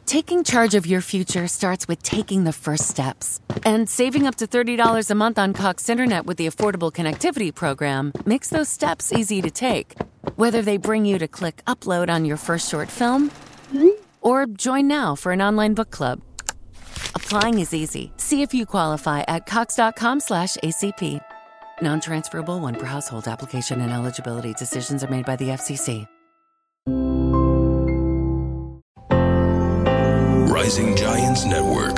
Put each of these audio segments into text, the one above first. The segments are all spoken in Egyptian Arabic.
Taking charge of your future starts with taking the first steps. And saving up to $30 a month on Cox Internet with the Affordable Connectivity Program makes those steps easy to take. Whether they bring you to click upload on your first short film or join now for an online book club. Applying is easy. See if you qualify at cox.com slash ACP. Non-transferable one per household application and eligibility decisions are made by the FCC. Rising Giants Network.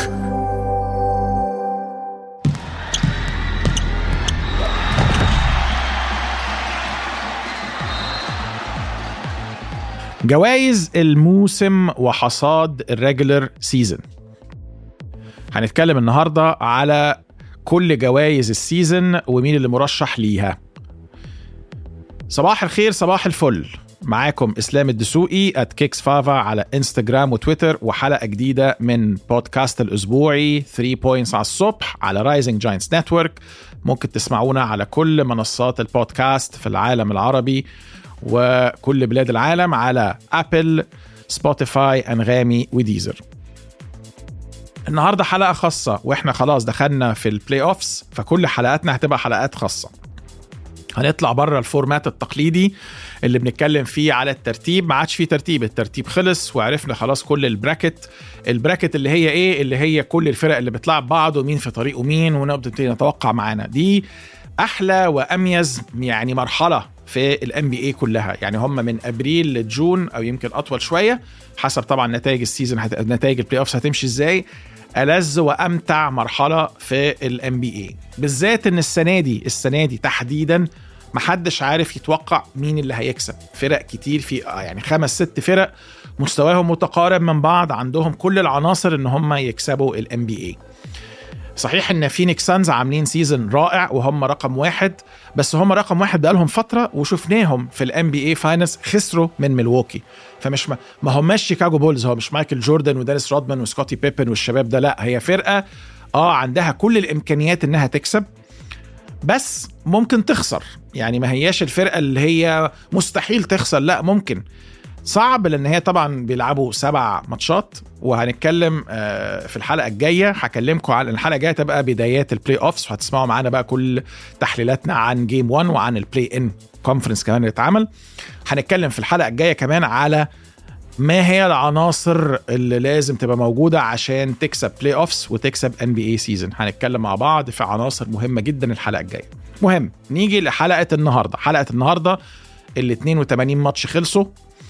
جوائز الموسم وحصاد الريجولر سيزون هنتكلم النهارده على كل جوائز السيزون ومين اللي مرشح ليها صباح الخير صباح الفل معاكم اسلام الدسوقي ات كيكس فافا على انستجرام وتويتر وحلقه جديده من بودكاست الاسبوعي 3 بوينتس على الصبح على رايزنج جاينتس نتورك ممكن تسمعونا على كل منصات البودكاست في العالم العربي وكل بلاد العالم على ابل سبوتيفاي انغامي وديزر النهارده حلقه خاصه واحنا خلاص دخلنا في البلاي اوفس فكل حلقاتنا هتبقى حلقات خاصه هنطلع بره الفورمات التقليدي اللي بنتكلم فيه على الترتيب ما عادش فيه ترتيب الترتيب خلص وعرفنا خلاص كل البراكت البراكت اللي هي ايه اللي هي كل الفرق اللي بتلعب بعض ومين في طريقه مين ونبتدي نتوقع معانا دي احلى واميز يعني مرحله في الام بي اي كلها يعني هم من ابريل لجون او يمكن اطول شويه حسب طبعا نتائج السيزون هت... نتائج البلاي اوفس هتمشي ازاي ألذ وأمتع مرحلة في الام بي اي بالذات إن السنة دي السنة دي تحديدا محدش عارف يتوقع مين اللي هيكسب فرق كتير في يعني خمس ست فرق مستواهم متقارب من بعض عندهم كل العناصر ان هم يكسبوا الام بي اي صحيح ان فينيكس سانز عاملين سيزون رائع وهم رقم واحد بس هم رقم واحد بقالهم فتره وشفناهم في الام بي اي فاينلز خسروا من ميلواukee فمش ما, ما هماش شيكاغو بولز هو مش مايكل جوردن ودانيس رودمان وسكوتي بيبن والشباب ده لا هي فرقه اه عندها كل الامكانيات انها تكسب بس ممكن تخسر يعني ما هياش الفرقه اللي هي مستحيل تخسر لا ممكن صعب لان هي طبعا بيلعبوا سبع ماتشات وهنتكلم في الحلقه الجايه هكلمكم عن الحلقه الجايه تبقى بدايات البلاي اوفس وهتسمعوا معانا بقى كل تحليلاتنا عن جيم 1 وعن البلاي ان كونفرنس كمان اللي اتعمل هنتكلم في الحلقه الجايه كمان على ما هي العناصر اللي لازم تبقى موجوده عشان تكسب بلاي اوفس وتكسب ان بي اي سيزون هنتكلم مع بعض في عناصر مهمه جدا الحلقه الجايه مهم نيجي لحلقه النهارده حلقه النهارده ال 82 ماتش خلصوا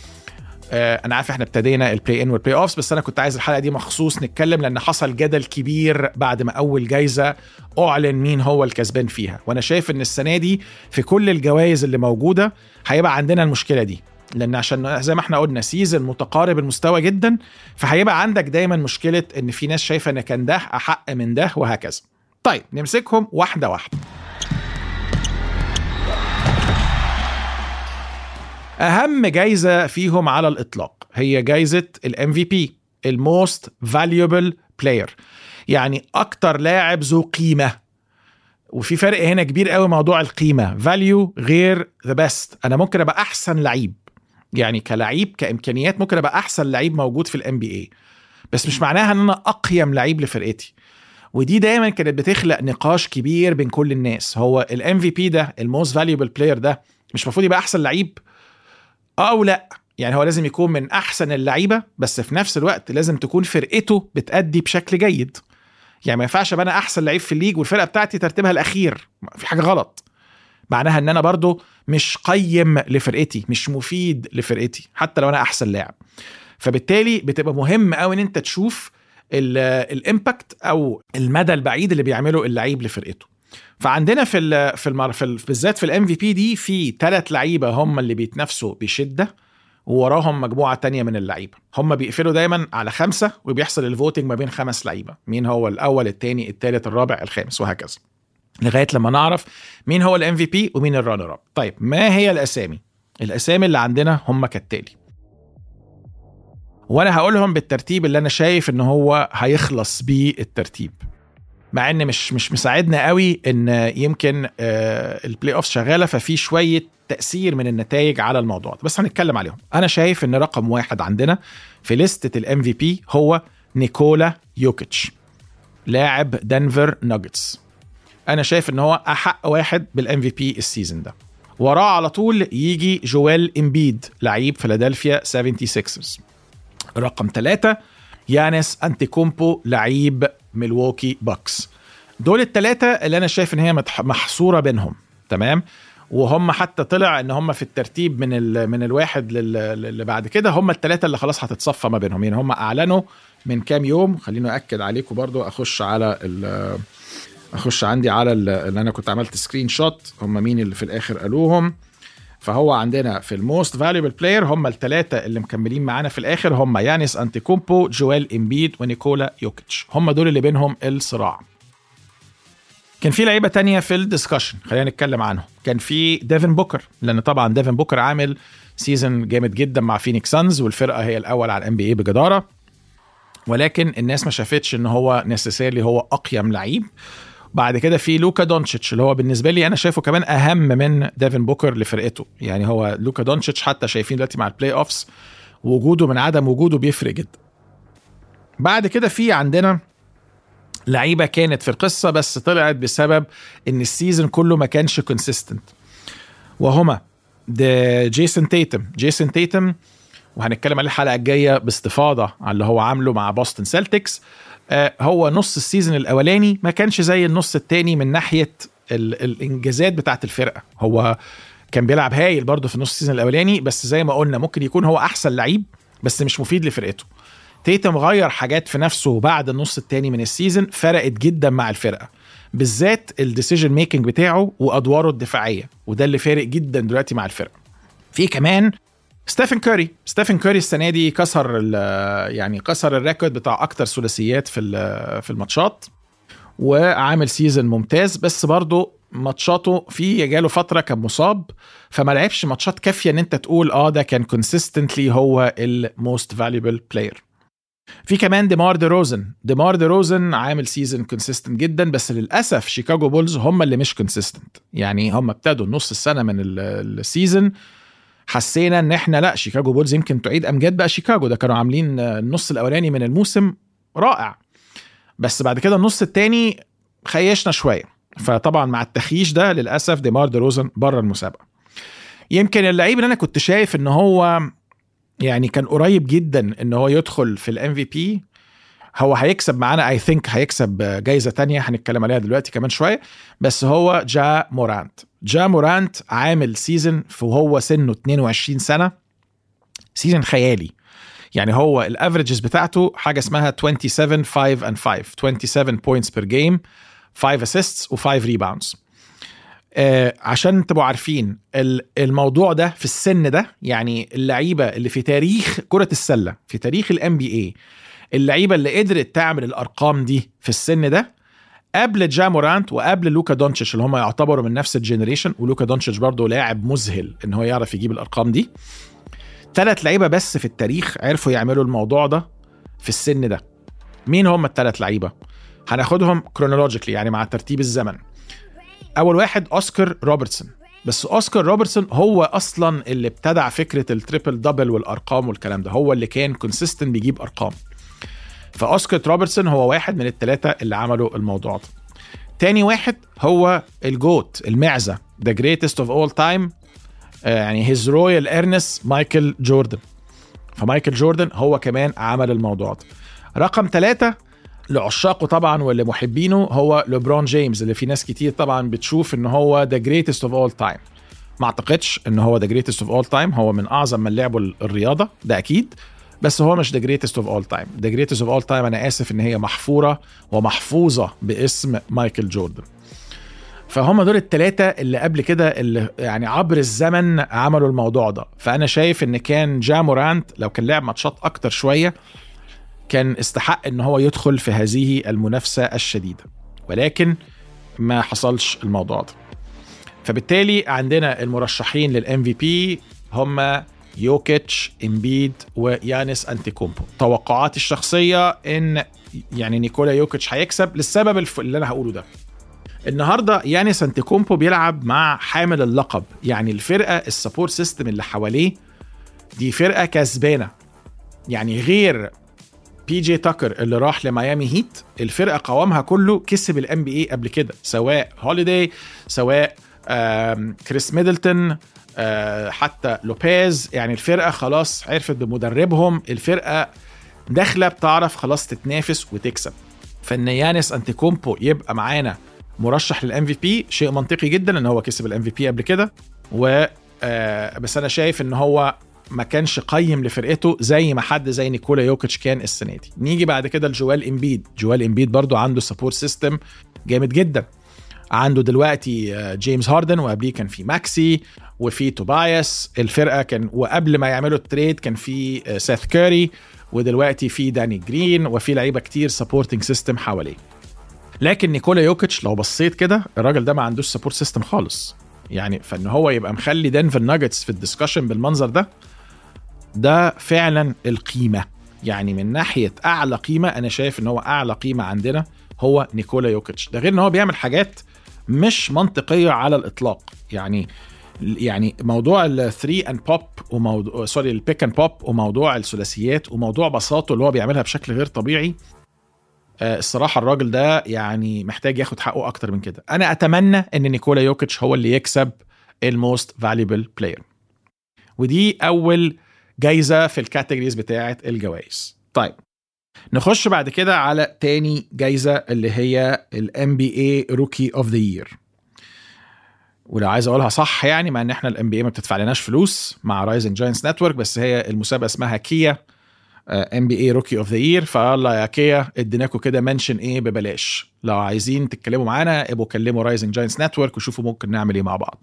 آه انا عارف احنا ابتدينا البلاي ان والبلاي اوفس بس انا كنت عايز الحلقه دي مخصوص نتكلم لان حصل جدل كبير بعد ما اول جايزه اعلن مين هو الكسبان فيها وانا شايف ان السنه دي في كل الجوائز اللي موجوده هيبقى عندنا المشكله دي لان عشان زي ما احنا قلنا سيزن متقارب المستوى جدا فهيبقى عندك دايما مشكله ان في ناس شايفه ان كان ده احق من ده وهكذا طيب نمسكهم واحده واحده اهم جايزه فيهم على الاطلاق هي جايزه الام في بي الموست فاليوبل بلاير يعني اكتر لاعب ذو قيمه وفي فرق هنا كبير قوي موضوع القيمه فاليو غير ذا بيست انا ممكن ابقى احسن لعيب يعني كلعيب كامكانيات ممكن ابقى احسن لعيب موجود في الام بي اي بس مش معناها ان انا اقيم لعيب لفرقتي ودي دايما كانت بتخلق نقاش كبير بين كل الناس هو الام في بي ده الموست فاليوبل بلاير ده مش المفروض يبقى احسن لعيب او لا يعني هو لازم يكون من احسن اللعيبه بس في نفس الوقت لازم تكون فرقته بتأدي بشكل جيد يعني ما ينفعش ابقى انا احسن لعيب في الليج والفرقه بتاعتي ترتيبها الاخير في حاجه غلط معناها ان انا برضو مش قيم لفرقتي مش مفيد لفرقتي حتى لو انا احسن لاعب فبالتالي بتبقى مهم قوي ان انت تشوف الامباكت او المدى البعيد اللي بيعمله اللعيب لفرقته فعندنا في ال في المر في بالذات في الام في بي دي في ثلاث لعيبه هم اللي بيتنافسوا بشده ووراهم مجموعه تانية من اللعيبه هم بيقفلوا دايما على خمسه وبيحصل الفوتنج ما بين خمس لعيبه مين هو الاول الثاني الثالث الرابع الخامس وهكذا لغايه لما نعرف مين هو الام في بي ومين الرانر اب طيب ما هي الاسامي الاسامي اللي عندنا هم كالتالي وانا هقولهم بالترتيب اللي انا شايف ان هو هيخلص بيه الترتيب مع ان مش مش مساعدنا قوي ان يمكن آه، البلاي اوف شغاله ففي شويه تاثير من النتائج على الموضوع ده بس هنتكلم عليهم انا شايف ان رقم واحد عندنا في لستة الام في بي هو نيكولا يوكيتش لاعب دنفر ناجتس انا شايف ان هو احق واحد بالام في بي السيزون ده وراه على طول يجي جويل امبيد لعيب فيلادلفيا 76 رقم ثلاثة يانس انتيكومبو لعيب ميلواukee باكس دول الثلاثة اللي انا شايف ان هي متح- محصورة بينهم تمام وهم حتى طلع ان هم في الترتيب من ال من الواحد لل- اللي بعد كده هم الثلاثه اللي خلاص هتتصفى ما بينهم يعني هم اعلنوا من كام يوم خليني اكد عليكم برضو اخش على ال- اخش عندي على ال- اللي انا كنت عملت سكرين شوت هم مين اللي في الاخر قالوهم فهو عندنا في الموست فاليبل بلاير هم الثلاثه اللي مكملين معانا في الاخر هم يانيس انتيكومبو جويل امبيد ونيكولا يوكيتش هم دول اللي بينهم الصراع كان في لعيبه تانية في الدسكشن خلينا نتكلم عنهم كان في ديفن بوكر لان طبعا ديفن بوكر عامل سيزون جامد جدا مع فينيكس سانز والفرقه هي الاول على الام بي اي بجداره ولكن الناس ما شافتش ان هو نسيسيرلي هو اقيم لعيب بعد كده في لوكا دونتشيتش اللي هو بالنسبه لي انا شايفه كمان اهم من ديفن بوكر لفرقته يعني هو لوكا دونتشيتش حتى شايفين دلوقتي مع البلاي اوفس وجوده من عدم وجوده بيفرق جدا بعد كده في عندنا لعيبه كانت في القصه بس طلعت بسبب ان السيزون كله ما كانش كونسيستنت وهما ده جيسون تيتم جيسون تيتم وهنتكلم عليه الحلقه الجايه باستفاضه على اللي هو عامله مع بوسطن سيلتكس آه هو نص السيزون الاولاني ما كانش زي النص التاني من ناحيه ال- الانجازات بتاعت الفرقه هو كان بيلعب هايل برضه في نص السيزون الاولاني بس زي ما قلنا ممكن يكون هو احسن لعيب بس مش مفيد لفرقته تيتم غير حاجات في نفسه بعد النص التاني من السيزون فرقت جدا مع الفرقه بالذات الديسيجن ميكنج بتاعه وادواره الدفاعيه وده اللي فارق جدا دلوقتي مع الفرقه في كمان ستيفن كوري ستيفن كوري السنه دي كسر ال- يعني كسر الريكورد بتاع اكتر ثلاثيات في ال- في الماتشات وعامل سيزون ممتاز بس برضه ماتشاته في جاله فتره كان مصاب فما لعبش ماتشات كافيه ان انت تقول اه ده كان كونسيستنتلي هو الموست فاليبل بلاير في كمان ديمار دي روزن ديمار دي روزن عامل سيزون كونسيستنت جدا بس للاسف شيكاغو بولز هم اللي مش كونسيستنت يعني هم ابتدوا نص السنه من ال- السيزون حسينا ان احنا لا شيكاغو بولز يمكن تعيد امجاد بقى شيكاغو ده كانوا عاملين النص الاولاني من الموسم رائع بس بعد كده النص التاني خيشنا شويه فطبعا مع التخييش ده للاسف ديمار دي روزن بره المسابقه يمكن اللعيب اللي انا كنت شايف ان هو يعني كان قريب جدا ان هو يدخل في الام في بي هو هيكسب معانا اي ثينك هيكسب جايزه تانية هنتكلم عليها دلوقتي كمان شويه بس هو جا مورانت جا مورانت عامل سيزون وهو سنه 22 سنه سيزون خيالي يعني هو الافريجز بتاعته حاجه اسمها 27 5 and 5 27 بوينتس بير جيم 5 اسيستس و5 ريباوندز آه عشان تبقوا عارفين ال- الموضوع ده في السن ده يعني اللعيبه اللي في تاريخ كره السله في تاريخ الام بي اي اللعيبه اللي قدرت تعمل الارقام دي في السن ده قبل جا مورانت وقبل لوكا دونتشيتش اللي هم يعتبروا من نفس الجنريشن ولوكا دونتشيتش برضه لاعب مذهل ان هو يعرف يجيب الارقام دي ثلاث لعيبه بس في التاريخ عرفوا يعملوا الموضوع ده في السن ده مين هم الثلاث لعيبه هناخدهم كرونولوجيكلي يعني مع ترتيب الزمن اول واحد اوسكار روبرتسون بس اوسكار روبرتسون هو اصلا اللي ابتدع فكره التريبل دبل والارقام والكلام ده هو اللي كان كونسيستنت بيجيب ارقام فاوسكار روبرتسون هو واحد من الثلاثه اللي عملوا الموضوع ده تاني واحد هو الجوت المعزه ذا جريتست اوف اول تايم يعني هيز رويال ايرنس مايكل جوردن فمايكل جوردن هو كمان عمل الموضوع ده رقم ثلاثة لعشاقه طبعا واللي محبينه هو ليبرون جيمس اللي في ناس كتير طبعا بتشوف ان هو ذا جريتست اوف اول تايم ما اعتقدش ان هو ذا جريتست اوف اول تايم هو من اعظم من لعبوا الرياضه ده اكيد بس هو مش ذا جريتست اوف اول تايم ذا جريتست اوف اول تايم انا اسف ان هي محفوره ومحفوظه باسم مايكل جوردن فهم دول الثلاثة اللي قبل كده اللي يعني عبر الزمن عملوا الموضوع ده فأنا شايف إن كان جا مورانت لو كان لعب ماتشات أكتر شوية كان استحق إن هو يدخل في هذه المنافسة الشديدة ولكن ما حصلش الموضوع ده فبالتالي عندنا المرشحين للام في بي هم يوكيتش امبيد ويانس انتيكومبو توقعاتي الشخصيه ان يعني نيكولا يوكيتش هيكسب للسبب الف... اللي انا هقوله ده النهارده يانس انتيكومبو بيلعب مع حامل اللقب يعني الفرقه السبورت سيستم اللي حواليه دي فرقه كسبانه يعني غير بي جي تاكر اللي راح لميامي هيت الفرقه قوامها كله كسب الام بي اي قبل كده سواء هوليداي سواء كريس ميدلتون حتى لوبيز يعني الفرقه خلاص عرفت بمدربهم الفرقه داخله بتعرف خلاص تتنافس وتكسب فان يانس انتيكومبو يبقى معانا مرشح للام في بي شيء منطقي جدا ان هو كسب الام في بي قبل كده و بس انا شايف ان هو ما كانش قيم لفرقته زي ما حد زي نيكولا يوكيتش كان السنه دي نيجي بعد كده لجوال امبيد جوال امبيد برضو عنده سبورت سيستم جامد جدا عنده دلوقتي جيمس هاردن وقبليه كان في ماكسي وفي توبايس الفرقه كان وقبل ما يعملوا التريد كان في سيث كاري ودلوقتي في داني جرين وفي لعيبه كتير سبورتنج سيستم حواليه لكن نيكولا يوكيتش لو بصيت كده الراجل ده ما عندوش سبورت سيستم خالص يعني فان هو يبقى مخلي دنفر ناجتس في الدسكشن بالمنظر ده ده فعلا القيمه يعني من ناحيه اعلى قيمه انا شايف ان هو اعلى قيمه عندنا هو نيكولا يوكيتش ده غير ان هو بيعمل حاجات مش منطقيه على الاطلاق يعني يعني موضوع الثري اند بوب وموضوع سوري البيك اند بوب وموضوع الثلاثيات وموضوع بساطه اللي هو بيعملها بشكل غير طبيعي الصراحه الراجل ده يعني محتاج ياخد حقه اكتر من كده انا اتمنى ان نيكولا يوكيتش هو اللي يكسب الموست فاليبل بلاير ودي اول جايزه في الكاتيجوريز بتاعه الجوائز طيب نخش بعد كده على تاني جايزه اللي هي الام بي اي روكي اوف ذا يير ولو عايز اقولها صح يعني مع ان احنا الام بي اي ما بتدفع لناش فلوس مع رايزنج جاينتس نتورك بس هي المسابقه اسمها كيا ام بي اي روكي اوف ذا يير فيلا يا كيا اديناكم كده منشن ايه ببلاش لو عايزين تتكلموا معانا ابقوا كلموا رايزنج جاينتس نتورك وشوفوا ممكن نعمل ايه مع بعض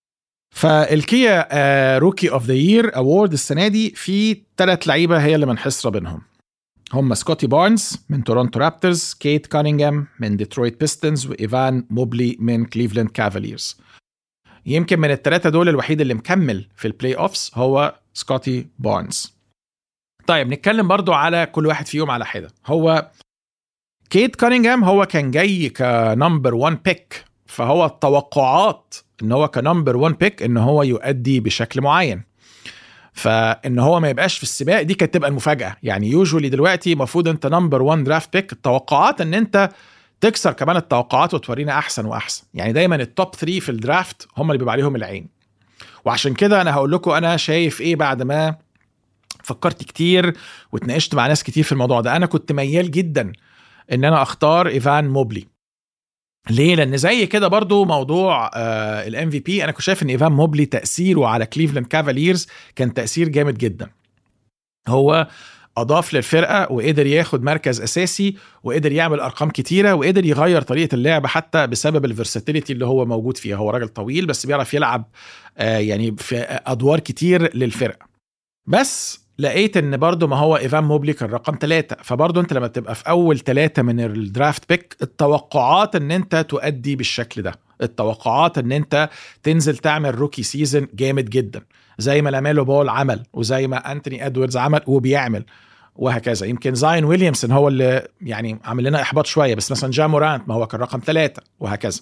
فالكيا روكي اوف ذا يير اوورد السنه دي في ثلاث لعيبه هي اللي منحصره بينهم هم سكوتي بارنز من تورونتو رابترز كيت كانينغهام من ديترويت بيستنز وايفان موبلي من كليفلاند كافاليرز يمكن من الثلاثه دول الوحيد اللي مكمل في البلاي اوفس هو سكوتي بارنز طيب نتكلم برضو على كل واحد فيهم على حده هو كيت كانينغهام هو كان جاي كنمبر 1 بيك فهو التوقعات ان هو كنمبر 1 بيك ان هو يؤدي بشكل معين فان هو ما يبقاش في السباق دي كانت تبقى المفاجاه يعني يوجولي دلوقتي المفروض انت نمبر 1 درافت بيك التوقعات ان انت تكسر كمان التوقعات وتورينا احسن واحسن يعني دايما التوب 3 في الدرافت هم اللي بيبقى عليهم العين وعشان كده انا هقول لكم انا شايف ايه بعد ما فكرت كتير واتناقشت مع ناس كتير في الموضوع ده انا كنت ميال جدا ان انا اختار ايفان موبلي ليه؟ لان زي كده برضو موضوع آه الام في بي انا كنت شايف ان ايفان موبلي تاثيره على كليفلاند كافاليرز كان تاثير جامد جدا. هو اضاف للفرقه وقدر ياخد مركز اساسي وقدر يعمل ارقام كتيره وقدر يغير طريقه اللعب حتى بسبب الفيرساتيليتي اللي هو موجود فيها هو راجل طويل بس بيعرف يلعب آه يعني في ادوار كتير للفرقه. بس لقيت ان برضو ما هو ايفان موبلي كان رقم ثلاثة فبرضو انت لما تبقى في اول ثلاثة من الدرافت بيك التوقعات ان انت تؤدي بالشكل ده التوقعات ان انت تنزل تعمل روكي سيزن جامد جدا زي ما لاميلو بول عمل وزي ما انتوني ادواردز عمل وبيعمل وهكذا يمكن زاين ويليامسون هو اللي يعني عامل لنا احباط شويه بس مثلا جا مورانت ما هو كان رقم ثلاثة وهكذا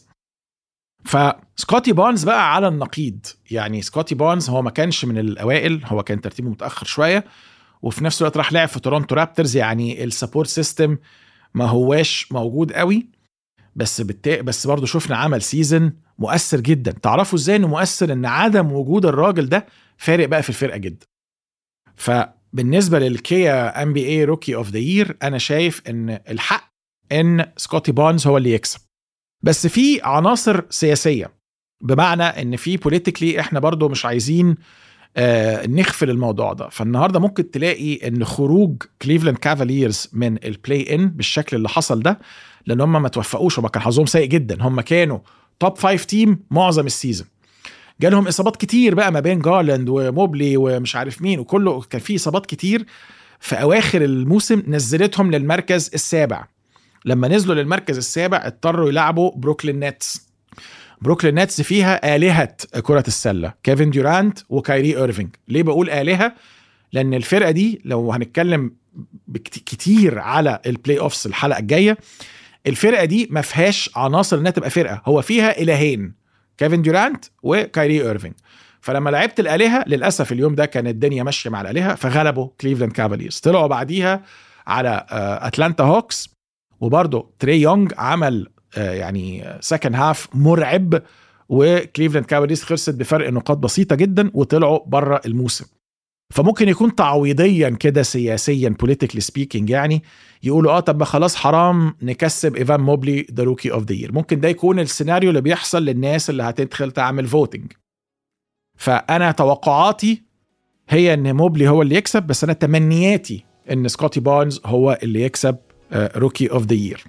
فسكوتي بونز بقى على النقيض يعني سكوتي بونز هو ما كانش من الاوائل هو كان ترتيبه متاخر شويه وفي نفس الوقت راح لعب في تورونتو رابترز يعني السبورت سيستم ما هواش موجود قوي بس بالتا... بس برضه شفنا عمل سيزن مؤثر جدا تعرفوا ازاي انه مؤثر ان عدم وجود الراجل ده فارق بقى في الفرقه جدا فبالنسبه للكيا ام بي اي روكي اوف ذا يير انا شايف ان الحق ان سكوتي بونز هو اللي يكسب بس في عناصر سياسيه بمعنى ان في بوليتيكلي احنا برضو مش عايزين آه نغفل الموضوع ده فالنهارده ممكن تلاقي ان خروج كليفلاند كافاليرز من البلاي ان بالشكل اللي حصل ده لان هم ما توفقوش هم كان حظهم سيء جدا هم كانوا توب فايف تيم معظم السيزون جالهم اصابات كتير بقى ما بين جارلاند وموبلي ومش عارف مين وكله كان في اصابات كتير في اواخر الموسم نزلتهم للمركز السابع لما نزلوا للمركز السابع اضطروا يلعبوا بروكلين نتس بروكلين نتس فيها آلهة كرة السلة كيفن ديورانت وكايري ايرفينج ليه بقول آلهة لأن الفرقة دي لو هنتكلم بكت- كتير على البلاي اوفس الحلقة الجاية الفرقة دي ما فيهاش عناصر انها تبقى فرقة هو فيها إلهين كيفن ديورانت وكايري ايرفينج فلما لعبت الآلهة للأسف اليوم ده كانت الدنيا ماشية مع الآلهة فغلبوا كليفلاند كافاليرز طلعوا بعديها على آه، أتلانتا هوكس وبرضه تري يونج عمل آه، يعني سكند هاف مرعب وكليفلاند كافاليرز خسرت بفرق نقاط بسيطة جدا وطلعوا بره الموسم فممكن يكون تعويضيا كده سياسيا بوليتيكلي سبيكينج يعني يقولوا اه طب ما خلاص حرام نكسب ايفان موبلي ذا روكي اوف ذا يير ممكن ده يكون السيناريو اللي بيحصل للناس اللي هتدخل تعمل فوتنج فانا توقعاتي هي ان موبلي هو اللي يكسب بس انا تمنياتي ان سكوتي بارنز هو اللي يكسب روكي اوف ذا يير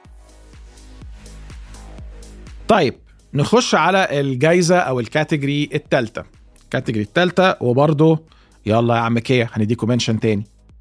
طيب نخش على الجايزه او الكاتيجوري الثالثه الكاتيجوري الثالثه وبرضه يلا يا عم كيا هنديكم منشن تاني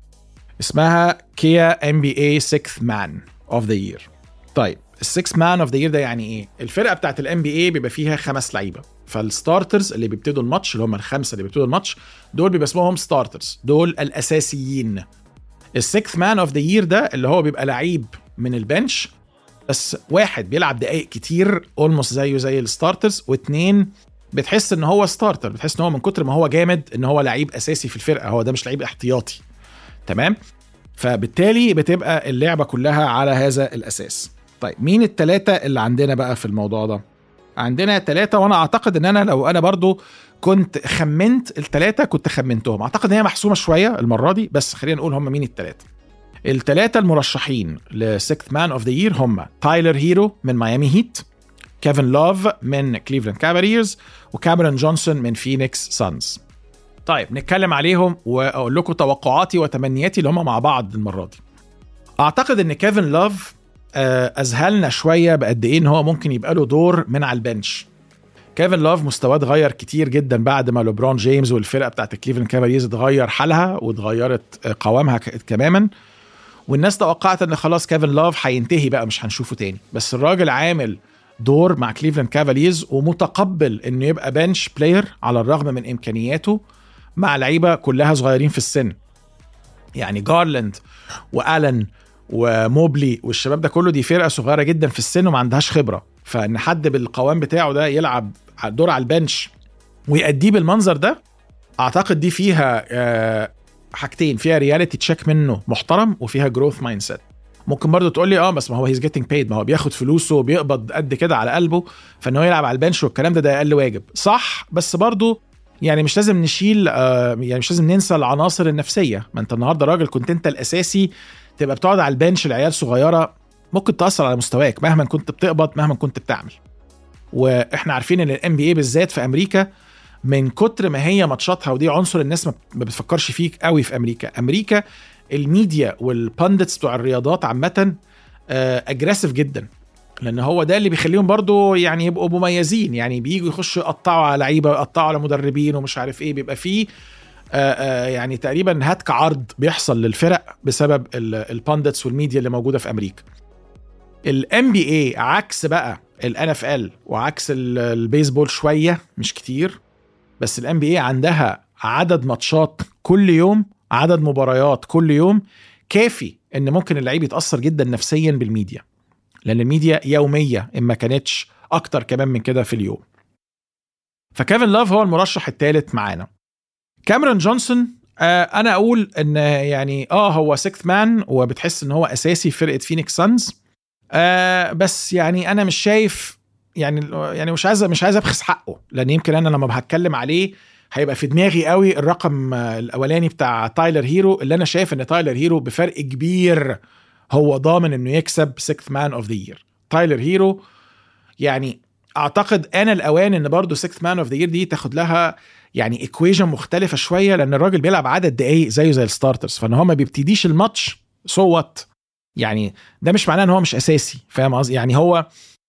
اسمها كيا ام بي اي 6 مان اوف ذا يير طيب السكس مان اوف ذا يير ده يعني ايه الفرقه بتاعت الام بي اي بيبقى فيها خمس لعيبه فالستارترز اللي بيبتدوا الماتش اللي هم الخمسه اللي بيبتدوا الماتش دول بيبقى اسمهم ستارترز دول الاساسيين السكس مان اوف ذا يير ده اللي هو بيبقى لعيب من البنش بس واحد بيلعب دقائق كتير اولموست زيه زي الستارترز واثنين بتحس ان هو ستارتر بتحس ان هو من كتر ما هو جامد ان هو لعيب اساسي في الفرقه هو ده مش لعيب احتياطي تمام فبالتالي بتبقى اللعبه كلها على هذا الاساس طيب مين التلاتة اللي عندنا بقى في الموضوع ده عندنا تلاتة وانا اعتقد ان انا لو انا برضو كنت خمنت التلاتة كنت خمنتهم اعتقد ان هي محسومه شويه المره دي بس خلينا نقول هم مين التلاتة التلاتة المرشحين لسكت مان اوف ذا يير هم تايلر هيرو من ميامي هيت كيفن لوف من كليفلاند كافاليرز وكاميرون جونسون من فينيكس سانز طيب نتكلم عليهم واقول لكم توقعاتي وتمنياتي اللي هم مع بعض المره دي اعتقد ان كيفن لوف آه، اذهلنا شويه بقد ايه ان هو ممكن يبقى له دور من على البنش كيفن لوف مستواه اتغير كتير جدا بعد ما لوبرون جيمس والفرقه بتاعت كليفلاند كافاليرز اتغير حالها واتغيرت آه، قوامها ك- تماما والناس توقعت ان خلاص كيفن لوف هينتهي بقى مش هنشوفه تاني بس الراجل عامل دور مع كليفلاند كافاليرز ومتقبل انه يبقى بنش بلاير على الرغم من امكانياته مع لعيبه كلها صغيرين في السن يعني جارلاند والن وموبلي والشباب ده كله دي فرقه صغيره جدا في السن وما عندهاش خبره فان حد بالقوام بتاعه ده يلعب دور على البنش ويأديه بالمنظر ده اعتقد دي فيها آه، حاجتين فيها رياليتي تشيك منه محترم وفيها جروث مايند سيت ممكن برضه تقول لي اه بس ما هو هيز جيتنج بيد ما هو بياخد فلوسه وبيقبض قد كده على قلبه فان هو يلعب على البنش والكلام ده ده اقل واجب صح بس برضه يعني مش لازم نشيل آه، يعني مش لازم ننسى العناصر النفسيه ما انت النهارده راجل كنت انت الاساسي تبقى بتقعد على البنش العيال صغيره ممكن تاثر على مستواك مهما كنت بتقبض مهما كنت بتعمل واحنا عارفين ان الام بي اي بالذات في امريكا من كتر ما هي ماتشاتها ودي عنصر الناس ما ما بتفكرش فيه قوي في امريكا امريكا الميديا والباندتس بتوع الرياضات عامه اجريسيف جدا لان هو ده اللي بيخليهم برضو يعني يبقوا مميزين يعني بييجوا يخشوا يقطعوا على لعيبه يقطعوا على مدربين ومش عارف ايه بيبقى فيه آه، آه، يعني تقريبا هتك عرض بيحصل للفرق بسبب الباندتس والميديا اللي موجوده في امريكا الام بي اي عكس بقى الان اف ال وعكس ال- البيسبول شويه مش كتير بس الام بي اي عندها عدد ماتشات كل يوم عدد مباريات كل يوم كافي ان ممكن اللعيب يتاثر جدا نفسيا بالميديا لان الميديا يوميه ان ما كانتش اكتر كمان من كده في اليوم فكيفن لاف هو المرشح الثالث معانا كاميرون جونسون آه انا اقول ان يعني اه هو سيكث مان وبتحس ان هو اساسي في فرقه فينيكس سانز آه بس يعني انا مش شايف يعني يعني مش عايز مش عايز ابخس حقه لان يمكن انا لما هتكلم عليه هيبقى في دماغي قوي الرقم آه، الاولاني بتاع تايلر هيرو اللي انا شايف ان تايلر هيرو بفرق كبير هو ضامن انه يكسب سيكث مان اوف ذا يير تايلر هيرو يعني اعتقد انا الاوان ان برضه سيكث مان اوف ذا يير دي تاخد لها يعني ايكويجن مختلفه شويه لان الراجل بيلعب عدد دقايق زيه زي الستارترز فان هو ما بيبتديش الماتش سو وات يعني ده مش معناه ان هو مش اساسي فاهم قصدي يعني هو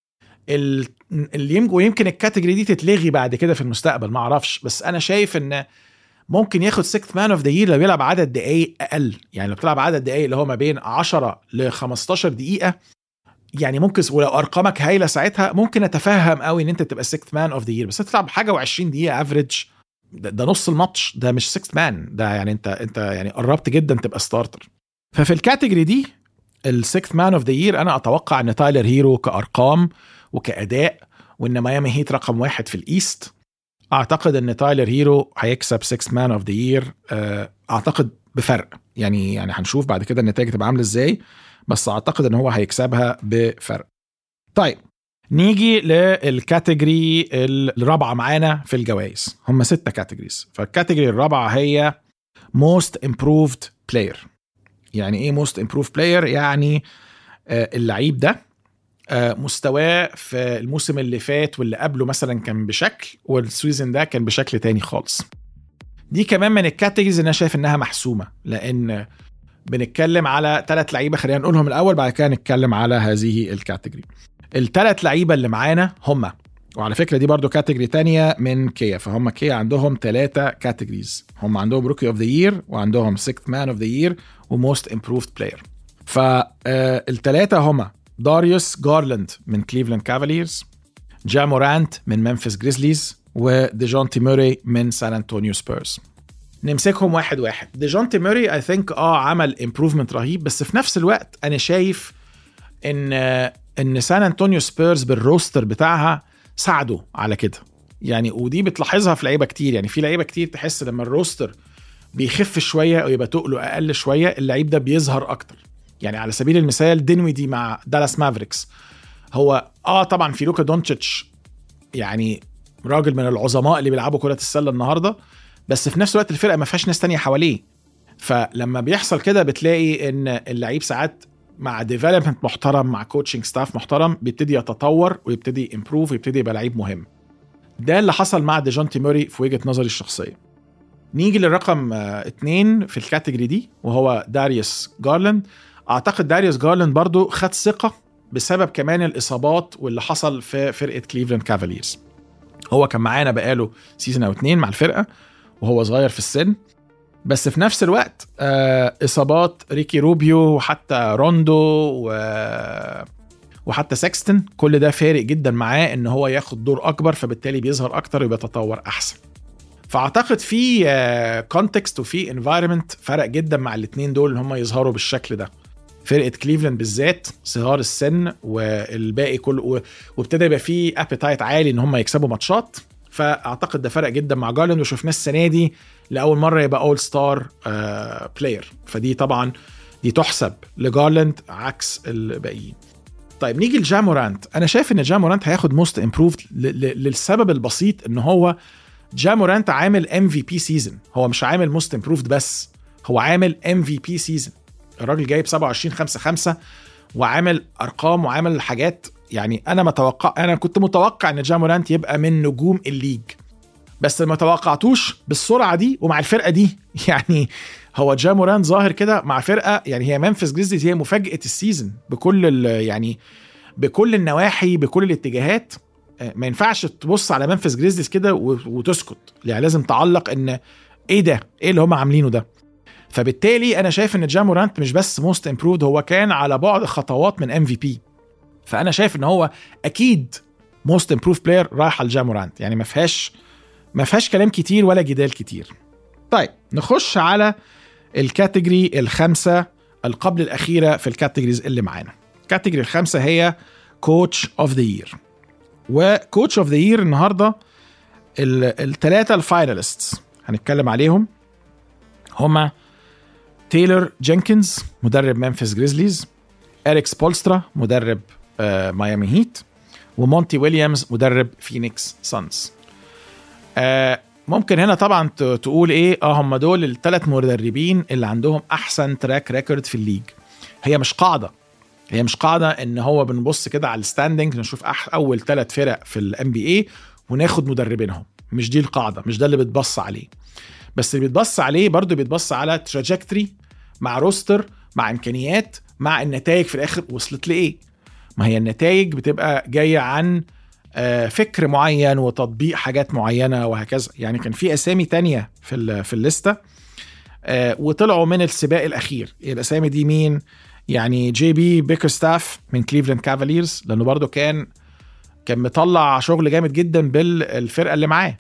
ال- اللي يمكن ويمكن الكاتيجوري دي تتلغي بعد كده في المستقبل ما اعرفش بس انا شايف ان ممكن ياخد سيكث مان اوف ذا يير لو بيلعب عدد دقايق اقل يعني لو بتلعب عدد دقايق اللي هو ما بين 10 ل 15 دقيقه يعني ممكن ولو ارقامك هايله ساعتها ممكن اتفهم قوي ان انت تبقى 6 مان اوف ذا يير بس تلعب حاجه و20 دقيقه افريج ده, ده نص الماتش ده مش 6 مان ده يعني انت انت يعني قربت جدا تبقى ستارتر ففي الكاتيجوري دي السكت مان اوف ذا يير انا اتوقع ان تايلر هيرو كارقام وكاداء وان ميامي هيت رقم واحد في الايست اعتقد ان تايلر هيرو هيكسب 6 مان اوف ذا يير اعتقد بفرق يعني يعني هنشوف بعد كده النتائج تبقى عامله ازاي بس اعتقد ان هو هيكسبها بفرق طيب نيجي للكاتيجوري الرابعه معانا في الجوائز هم ستة كاتيجوريز فالكاتيجوري الرابعه هي موست امبروفد بلاير يعني ايه موست امبروفد بلاير يعني آه، اللعيب ده آه، مستواه في الموسم اللي فات واللي قبله مثلا كان بشكل والسيزون ده كان بشكل تاني خالص دي كمان من الكاتيجوريز اللي انا شايف انها محسومه لان بنتكلم على ثلاث لعيبه خلينا نقولهم الاول بعد كده نتكلم على هذه الكاتيجوري الثلاث لعيبه اللي معانا هم وعلى فكره دي برضو كاتيجوري تانية من كيا فهم كيا عندهم ثلاثه كاتيجوريز هم عندهم روكي اوف ذا يير وعندهم سيكت مان اوف ذا يير وموست امبروفد بلاير فالثلاثه هم داريوس جارلاند من كليفلاند كافاليرز جامورانت من ممفيس جريزليز وديجونتي موري من سان انطونيو سبيرز نمسكهم واحد واحد ديجونتي موري اي ثينك اه عمل امبروفمنت رهيب بس في نفس الوقت انا شايف ان ان سان انطونيو سبيرز بالروستر بتاعها ساعدوا على كده يعني ودي بتلاحظها في لعيبه كتير يعني في لعيبه كتير تحس لما الروستر بيخف شويه او يبقى تقله اقل شويه اللعيب ده بيظهر اكتر يعني على سبيل المثال دينويدي مع دالاس مافريكس هو اه طبعا في لوكا دونتشيتش يعني راجل من العظماء اللي بيلعبوا كره السله النهارده بس في نفس الوقت الفرقه ما فيهاش ناس تانية حواليه فلما بيحصل كده بتلاقي ان اللعيب ساعات مع ديفلوبمنت محترم مع كوتشنج ستاف محترم بيبتدي يتطور ويبتدي امبروف ويبتدي يبقى لعيب مهم ده اللي حصل مع ديجونتي موري في وجهه نظري الشخصيه نيجي للرقم آه، اتنين في الكاتيجوري دي وهو داريوس جارلاند اعتقد داريوس جارلاند برضو خد ثقه بسبب كمان الاصابات واللي حصل في فرقه كليفلاند كافاليرز هو كان معانا بقاله سيزون او اتنين مع الفرقه وهو صغير في السن بس في نفس الوقت آه، اصابات ريكي روبيو وحتى روندو و وحتى سكستن كل ده فارق جدا معاه ان هو ياخد دور اكبر فبالتالي بيظهر اكتر وبيتطور احسن فاعتقد في كونتكست وفي انفايرمنت فرق جدا مع الاثنين دول ان هم يظهروا بالشكل ده فرقه كليفلاند بالذات صغار السن والباقي كله و- وابتدى يبقى فيه ابيتايت عالي ان هم يكسبوا ماتشات فاعتقد ده فرق جدا مع جارلاند وشفناه السنه دي لاول مره يبقى اول ستار بلاير فدي طبعا دي تحسب لجارلاند عكس الباقيين طيب نيجي لجامورانت انا شايف ان جامورانت هياخد موست امبروفد للسبب البسيط ان هو جامورانت عامل ام في بي سيزون هو مش عامل موست امبروفد بس هو عامل ام في بي سيزون الراجل جايب 27 5 5 وعامل ارقام وعامل حاجات يعني انا متوقع انا كنت متوقع ان جامورانت يبقى من نجوم الليج بس ما توقعتوش بالسرعه دي ومع الفرقه دي يعني هو جاموران ظاهر كده مع فرقه يعني هي منفس جريزليز هي مفاجاه السيزون بكل ال- يعني بكل النواحي بكل الاتجاهات آه، ما ينفعش تبص على منفس جريزليز كده و- وتسكت يعني لازم تعلق ان ايه ده ايه اللي هم عاملينه ده فبالتالي انا شايف ان جامورانت مش بس موست امبروفد هو كان على بعد خطوات من ام في بي فانا شايف ان هو اكيد موست امبروف بلاير رايح على جامورانت يعني ما فيهاش ما فيهاش كلام كتير ولا جدال كتير طيب نخش على الكاتيجوري الخامسه القبل الاخيره في الكاتيجوريز اللي معانا الكاتيجوري الخامسه هي كوتش اوف ذا يير وكوتش اوف ذا يير النهارده الثلاثه الفايناليستس هنتكلم عليهم هما تايلر جينكنز مدرب ممفيس جريزليز اريك سبولسترا مدرب آه، ميامي هيت ومونتي ويليامز مدرب فينيكس سانز آه، ممكن هنا طبعا ت- تقول ايه اه هم دول الثلاث مدربين اللي عندهم احسن تراك ريكورد في الليج هي مش قاعده هي مش قاعده ان هو بنبص كده على الستاندنج نشوف أح اول ثلاث فرق في الام بي اي وناخد مدربينهم مش دي القاعده مش ده اللي بتبص عليه بس اللي بيتبص عليه برضه بيتبص على تراجكتري مع روستر مع امكانيات مع النتائج في الاخر وصلت لايه ما هي النتائج بتبقى جايه عن آه، فكر معين وتطبيق حاجات معينه وهكذا يعني كان في اسامي تانية في ال- في الليسته آه، وطلعوا من السباق الاخير الاسامي دي مين يعني جي بي بيكر ستاف من كليفلاند كافاليرز لانه برضه كان كان مطلع شغل جامد جدا بالفرقه اللي معاه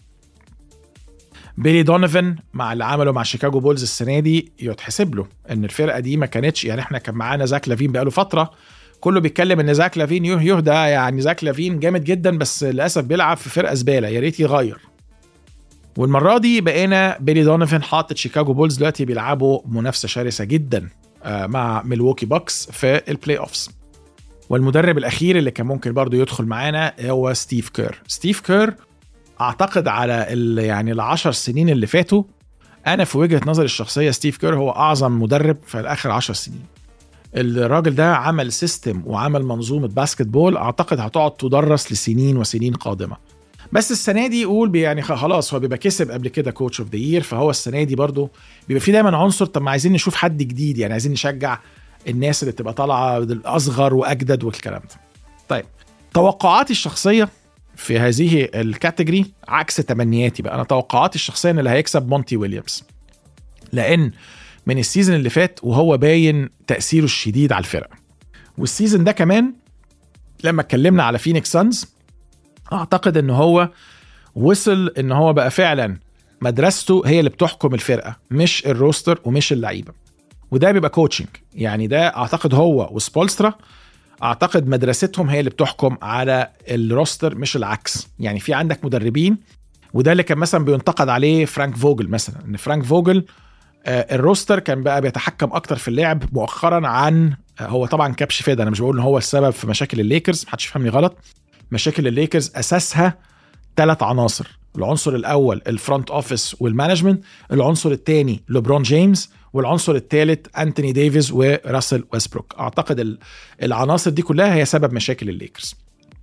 بيلي دونيفن مع اللي عمله مع شيكاغو بولز السنه دي يتحسب له ان الفرقه دي ما كانتش يعني احنا كان معانا زاك لافين بقاله فتره كله بيتكلم ان زاك لافين يوه يوه ده يعني زاك لافين جامد جدا بس للاسف بيلعب في فرقه زباله يا ريت يغير والمره دي بقينا بيلي دونيفن حاطط شيكاغو بولز دلوقتي بيلعبوا منافسه شرسه جدا مع ميلوكي بوكس في البلاي اوفز والمدرب الاخير اللي كان ممكن برضه يدخل معانا هو ستيف كير ستيف كير اعتقد على ال يعني العشر سنين اللي فاتوا انا في وجهه نظري الشخصيه ستيف كير هو اعظم مدرب في الاخر عشر سنين الراجل ده عمل سيستم وعمل منظومه باسكت بول اعتقد هتقعد تدرس لسنين وسنين قادمه بس السنه دي يقول يعني خلاص هو بيبقى كسب قبل كده كوتش اوف ذا يير فهو السنه دي برضه بيبقى في دايما عنصر طب ما عايزين نشوف حد جديد يعني عايزين نشجع الناس اللي تبقى طالعه اصغر واجدد والكلام ده. طيب توقعاتي الشخصيه في هذه الكاتيجوري عكس تمنياتي بقى انا توقعاتي الشخصيه ان اللي هيكسب مونتي ويليامز لان من السيزون اللي فات وهو باين تاثيره الشديد على الفرقه والسيزون ده كمان لما اتكلمنا على فينيكس سانز اعتقد ان هو وصل ان هو بقى فعلا مدرسته هي اللي بتحكم الفرقه مش الروستر ومش اللعيبه وده بيبقى كوتشنج يعني ده اعتقد هو وسبولسترا اعتقد مدرستهم هي اللي بتحكم على الروستر مش العكس يعني في عندك مدربين وده اللي كان مثلا بينتقد عليه فرانك فوجل مثلا ان فرانك فوجل آه الروستر كان بقى بيتحكم اكتر في اللعب مؤخرا عن آه هو طبعا كابش فيد انا مش بقول ان هو السبب في مشاكل الليكرز محدش يفهمني غلط مشاكل الليكرز اساسها ثلاث عناصر العنصر الاول الفرونت اوفيس والمانجمنت العنصر الثاني لوبرون جيمس والعنصر الثالث انتوني ديفيز وراسل ويسبروك اعتقد العناصر دي كلها هي سبب مشاكل الليكرز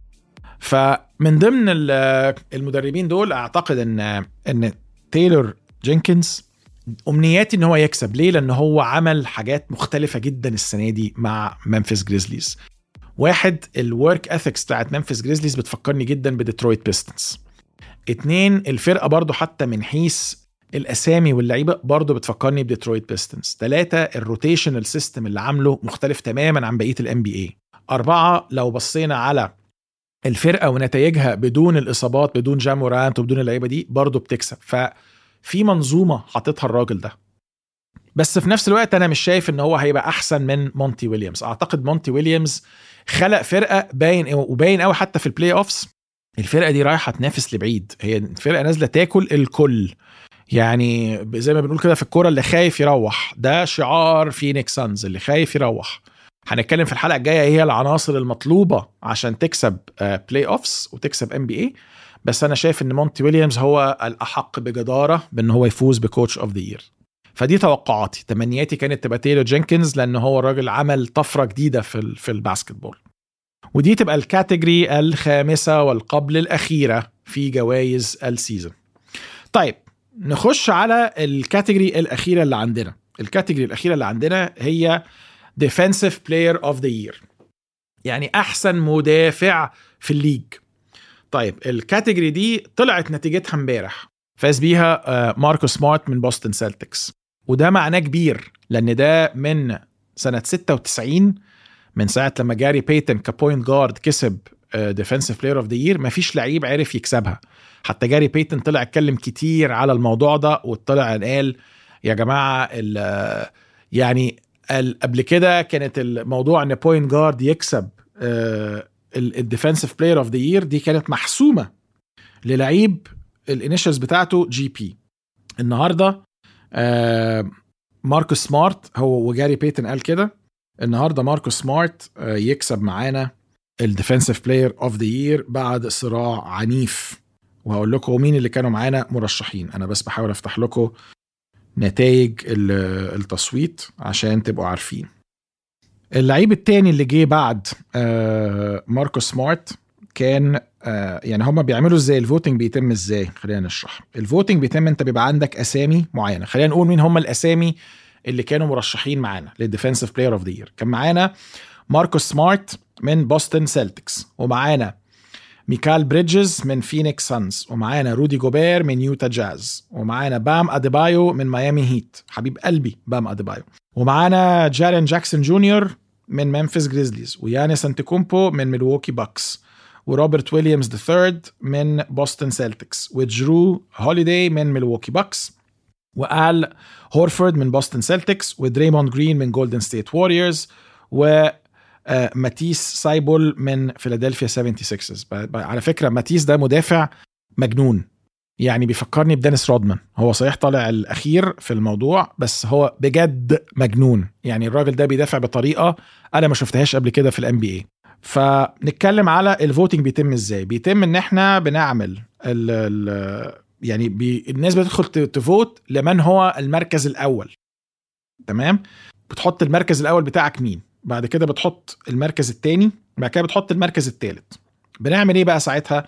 فمن ضمن المدربين دول اعتقد ان ان تايلور جينكنز امنياتي ان هو يكسب ليه لان هو عمل حاجات مختلفه جدا السنه دي مع ممفيس جريزليز واحد الورك اثكس بتاعت ممفيس جريزليز بتفكرني جدا بديترويت بيستنز اتنين الفرقه برضو حتى من حيث الاسامي واللعيبه برضه بتفكرني بديترويت بيستنز ثلاثه الروتيشنال سيستم اللي عامله مختلف تماما عن بقيه الام بي اي اربعه لو بصينا على الفرقه ونتائجها بدون الاصابات بدون جامورانت وبدون اللعيبه دي برضه بتكسب ففي منظومه حاططها الراجل ده بس في نفس الوقت انا مش شايف ان هو هيبقى احسن من مونتي ويليامز اعتقد مونتي ويليامز خلق فرقه باين وباين قوي حتى في البلاي اوفس الفرقه دي رايحه تنافس لبعيد هي الفرقه نازله تاكل الكل يعني زي ما بنقول كده في الكوره اللي خايف يروح ده شعار فينيكس سانز اللي خايف يروح هنتكلم في الحلقه الجايه هي العناصر المطلوبه عشان تكسب بلاي اوفس وتكسب ام بي اي بس انا شايف ان مونتي ويليامز هو الاحق بجداره بان هو يفوز بكوتش اوف ذا يير فدي توقعاتي تمنياتي كانت تبقى تايلور جينكنز لان هو الراجل عمل طفره جديده في في الباسكت بول ودي تبقى الكاتيجوري الخامسه والقبل الاخيره في جوائز السيزون طيب نخش على الكاتيجوري الاخيره اللي عندنا الكاتيجوري الاخيره اللي عندنا هي ديفensive بلاير اوف ذا يير يعني احسن مدافع في الليج طيب الكاتيجوري دي طلعت نتيجتها امبارح فاز بيها ماركو سمارت من بوسطن سيلتكس وده معناه كبير لان ده من سنه 96 من ساعه لما جاري بيتن كبوينت جارد كسب ديفensive بلاير اوف ذا يير مفيش لعيب عرف يكسبها حتى جاري بيتن طلع اتكلم كتير على الموضوع ده وطلع قال يا جماعه يعني قبل كده كانت الموضوع ان بوينت جارد يكسب الديفensive بلاير اوف ذا يير دي كانت محسومه للعيب الانيشلز بتاعته جي بي النهارده ماركوس سمارت هو وجاري بيتن قال كده النهارده ماركوس سمارت يكسب معانا الديفensive بلاير اوف ذا يير بعد صراع عنيف وهقول لكم مين اللي كانوا معانا مرشحين انا بس بحاول افتح لكم نتائج التصويت عشان تبقوا عارفين اللعيب التاني اللي جه بعد ماركوس سمارت كان يعني هما بيعملوا ازاي الفوتنج بيتم ازاي خلينا نشرح الفوتنج بيتم انت بيبقى عندك اسامي معينه خلينا نقول مين هم الاسامي اللي كانوا مرشحين معانا للديفensive بلاير اوف ذا يير كان معانا ماركوس سمارت من بوسطن سيلتكس ومعانا ميكال بريدجز من فينيكس سانز ومعانا رودي جوبير من يوتا جاز ومعانا بام اديبايو من ميامي هيت حبيب قلبي بام اديبايو ومعانا جارين جاكسون جونيور من ممفيس جريزليز ويانيس انتيكومبو من ميلواukee باكس وروبرت ويليامز ثيرد من بوسطن سيلتكس وجرو هوليداي من ميلواukee باكس وال هورفورد من بوسطن سيلتكس ودريموند جرين من جولدن ستيت ووريرز و آه، ماتيس سايبول من فيلادلفيا 76 على فكره ماتيس ده مدافع مجنون يعني بيفكرني بدينيس رودمان هو صحيح طالع الاخير في الموضوع بس هو بجد مجنون يعني الراجل ده بيدافع بطريقه انا ما شفتهاش قبل كده في الام بي اي فنتكلم على الفوتنج بيتم ازاي بيتم ان احنا بنعمل ال ال يعني بي الناس بتدخل تفوت لمن هو المركز الاول تمام بتحط المركز الاول بتاعك مين بعد كده بتحط المركز الثاني بعد كده بتحط المركز الثالث بنعمل ايه بقى ساعتها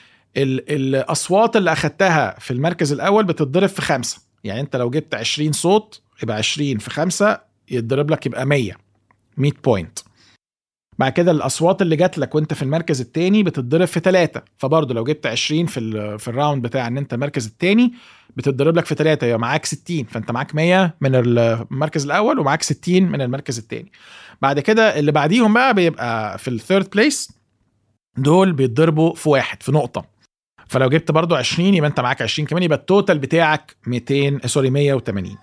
الاصوات اللي اخدتها في المركز الاول بتتضرب في خمسه يعني انت لو جبت 20 صوت يبقى 20 في خمسه يتضرب لك يبقى 100 100 بوينت بعد كده الاصوات اللي جات لك وانت في المركز الثاني بتتضرب في ثلاثه فبرضه لو جبت 20 في في الراوند بتاع ان انت المركز الثاني بتتضرب لك في ثلاثه يبقى معاك 60 فانت معاك 100 من المركز الاول ومعاك 60 من المركز الثاني بعد كده اللي بعديهم بقى بيبقى في الثيرد بليس دول بيتضربوا في واحد في نقطه فلو جبت برضو 20 يبقى انت معاك 20 كمان يبقى التوتال بتاعك 200 سوري 180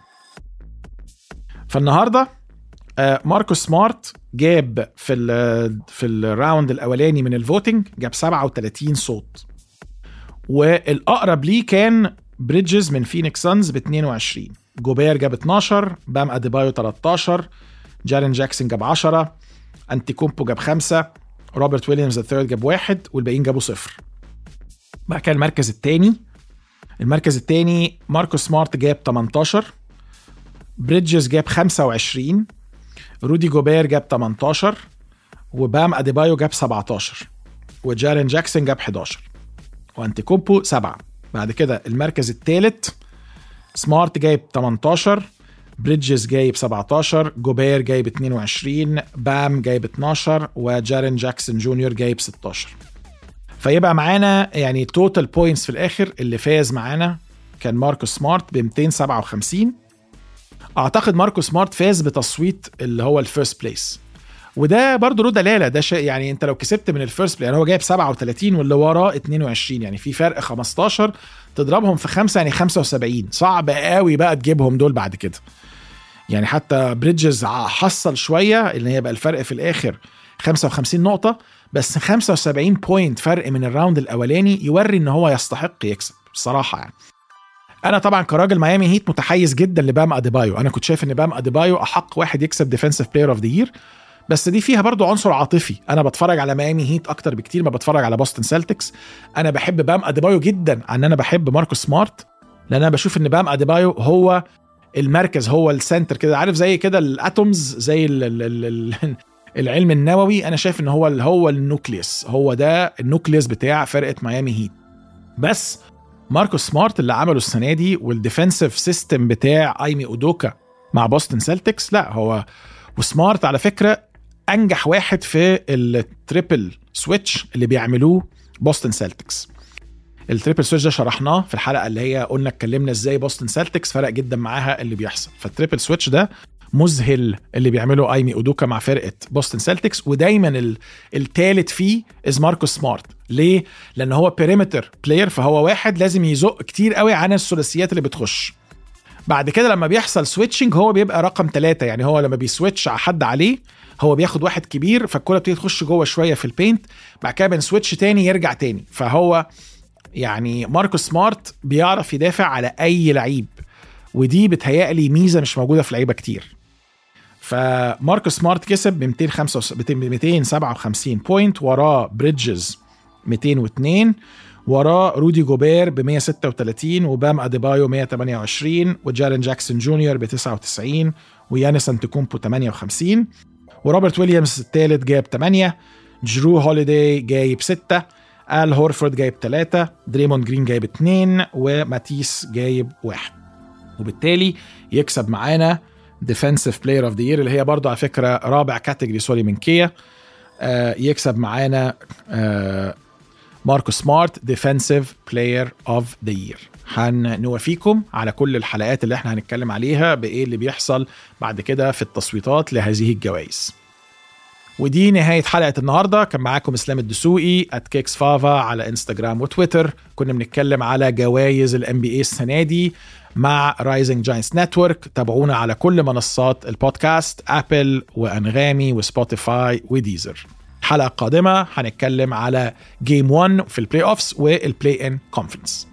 فالنهارده آه، ماركوس سمارت جاب في ال في الراوند الاولاني من الفوتنج جاب 37 صوت والاقرب ليه كان بريدجز من فينيكس سانز ب 22 جوبير جاب 12 بام اديبايو 13 جارين جاكسون جاب 10 انتي كومبو جاب 5 روبرت ويليامز الثيرد جاب واحد والباقيين جابوا صفر بعد كده المركز الثاني المركز الثاني ماركوس سمارت جاب 18 بريدجز جاب 25 رودي جوبير جاب 18 وبام اديبايو جاب 17 وجارين جاكسون جاب 11 وانتي كومبو 7 بعد كده المركز الثالث سمارت جايب 18 بريدجز جايب 17 جوبير جايب 22 بام جايب 12 وجارين جاكسون جونيور جايب 16 فيبقى معانا يعني توتال بوينتس في الاخر اللي فاز معانا كان ماركوس سمارت ب 257 اعتقد ماركوس سمارت فاز بتصويت اللي هو الفيرست بليس وده برضه له دلاله ده شيء يعني انت لو كسبت من الفيرست بلاي يعني هو جايب 37 واللي وراه 22 يعني في فرق 15 تضربهم في خمسه يعني 75 صعب قوي بقى تجيبهم دول بعد كده يعني حتى بريدجز حصل شويه ان هي بقى الفرق في الاخر 55 نقطه بس 75 بوينت فرق من الراوند الاولاني يوري ان هو يستحق يكسب بصراحه يعني انا طبعا كراجل ميامي هيت متحيز جدا لبام اديبايو انا كنت شايف ان بام اديبايو احق واحد يكسب ديفensive بلاير اوف ذا يير بس دي فيها برضو عنصر عاطفي انا بتفرج على ميامي هيت اكتر بكتير ما بتفرج على بوستن سيلتكس انا بحب بام اديبايو جدا عن انا بحب ماركوس سمارت لان انا بشوف ان بام اديبايو هو المركز هو السنتر كده عارف زي كده الاتومز زي ال ال ال العلم النووي انا شايف ان هو هو النوكليوس هو ده النوكليوس بتاع فرقه ميامي هيت بس ماركوس سمارت اللي عمله السنه دي والديفنسيف سيستم بتاع ايمي اودوكا مع بوستن سيلتكس لا هو وسمارت على فكره انجح واحد في التريبل سويتش اللي بيعملوه بوستن سيلتكس التريبل سويتش ده شرحناه في الحلقه اللي هي قلنا اتكلمنا ازاي بوستن سيلتكس فرق جدا معاها اللي بيحصل فالتريبل سويتش ده مذهل اللي بيعمله ايمي اودوكا مع فرقه بوستن سيلتكس ودايما الثالث فيه از ماركوس سمارت ليه لان هو بيريمتر بلاير فهو واحد لازم يزق كتير قوي عن الثلاثيات اللي بتخش بعد كده لما بيحصل سويتشنج هو بيبقى رقم ثلاثة يعني هو لما بيسويتش على حد عليه هو بياخد واحد كبير فالكوره بتيجي تخش جوه شويه في البينت بعد كده بنسويتش تاني يرجع تاني فهو يعني ماركوس سمارت بيعرف يدافع على اي لعيب ودي بتهيألي ميزه مش موجوده في لعيبه كتير فماركوس سمارت كسب ب 257 بوينت وراه بريدجز 202 وراه رودي جوبير ب 136 وبام اديبايو 128 وجارين جاكسون جونيور ب 99 ويانس انتكومبو 58 وروبرت ويليامز الثالث جايب 8 جرو هوليداي جايب 6 ال هورفورد جايب 3 دريموند جرين جايب 2 وماتيس جايب 1 وبالتالي يكسب معانا ديفensive بلاير اوف ذا يير اللي هي برضه على فكره رابع كاتيجوري سوري من كيا آه يكسب معانا آه ماركو سمارت ديفنسيف بلاير اوف ذا يير هنوافيكم على كل الحلقات اللي احنا هنتكلم عليها بايه اللي بيحصل بعد كده في التصويتات لهذه الجوائز ودي نهاية حلقة النهاردة كان معاكم إسلام الدسوقي at كيكس فافا على انستجرام وتويتر كنا بنتكلم على جوائز الام بي اي السنة دي مع رايزنج جاينتس نتورك تابعونا على كل منصات البودكاست ابل وانغامي وسبوتيفاي وديزر الحلقة القادمة هنتكلم على جيم 1 في البلاي اوفس والبلاي ان كونفرنس